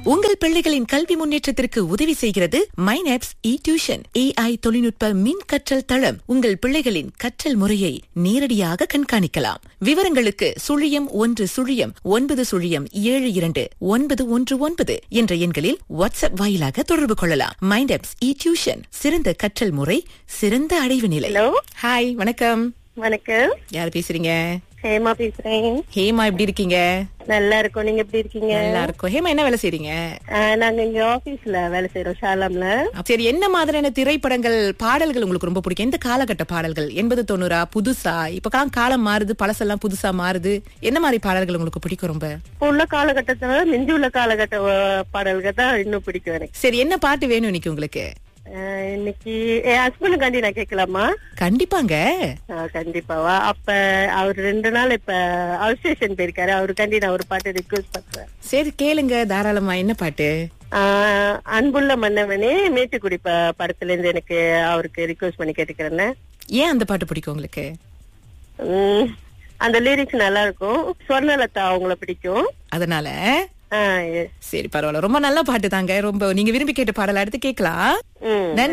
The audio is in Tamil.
உங்கள் பிள்ளைகளின் கல்வி முன்னேற்றத்திற்கு உதவி செய்கிறது மைனாப்ஸ் இ டியூஷன் ஏஐ தொழில்நுட்ப மின் கற்றல் தளம் உங்கள் பிள்ளைகளின் கற்றல் முறையை நேரடியாக கண்காணிக்கலாம் விவரங்களுக்கு சுழியம் ஒன்று சுழியம் ஒன்பது சுழியம் ஏழு இரண்டு ஒன்பது ஒன்று ஒன்பது என்ற எண்களில் வாட்ஸ்அப் வாயிலாக தொடர்பு கொள்ளலாம் மைண்டாப்ஸ் இ டியூஷன் சிறந்த கற்றல் முறை சிறந்த அடைவு நிலை ஹலோ ஹாய் வணக்கம் வணக்கம் யார் பேசுறீங்க ஹேமா பேசுறேன் ஹேமா எப்படி இருக்கீங்க நல்லா இருக்கோம் நீங்க எப்படி இருக்கீங்க நல்லா இருக்கும் ஹேமா என்ன வேலை செய்றீங்க ஆஹ், நாங்க இங்க ஆபீஸ்ல வேலை செய்யறோம் ஷாலாம்ல சரி என்ன மாதிரியான திரைப்படங்கள் பாடல்கள் உங்களுக்கு ரொம்ப பிடிக்கும் எந்த காலகட்ட பாடல்கள் எண்பது தொண்ணூறா புதுசா இப்ப காலம் மாறுது பழசெல்லாம் புதுசா மாறுது என்ன மாதிரி பாடல்கள் உங்களுக்கு பிடிக்கும் ரொம்ப இப்ப உள்ள காலகட்டத்துல மிஞ்சி உள்ள காலகட்ட அஹ், பாடல்கள் தான் இன்னும் பிடிக்கும் எனக்கு சரி என்ன பாட்டு வேணும் இன்னைக்கு உங்களுக்கு ஆஹ், இன்னைக்கு என் ஹஸ்பண்டுக்காண்டி நான் கேட்கலாமா கண்டிப்பாங்க ஆஹ், கண்டிப்பாவா அப்ப அவர் ரெண்டு நாள் இப்ப அவுட் ஸ்டேஷன் போயிருக்காரு அவருக்காண்டி நான் ஒரு பாட்டு ரிக்வெஸ்ட் பண்றேன் சரி கேளுங்க தாராளமா என்ன பாட்டு ஆஹ், அன்புள்ள மன்னவனே மேட்டுக்குடி ப- படத்துல இருந்து எனக்கு அவருக்கு ரிக்வெஸ்ட் பண்ணி கேட்டுக்கிறேன்னு ஏன் அந்த பாட்டு பிடிக்கும் உங்களுக்கு உம், அந்த லிரிக்ஸ் நல்லா இருக்கும் ஸ்வர்ணலதா அவங்கள பிடிக்கும் அதனால ஆஹ் yes. சரி பரவாயில்ல ரொம்ப நல்ல பாட்டு தாங்க ரொம்ப நீங்க விரும்பி கேட்ட பாடல் அடுத்து கேட்கலாம் ம் நன்றி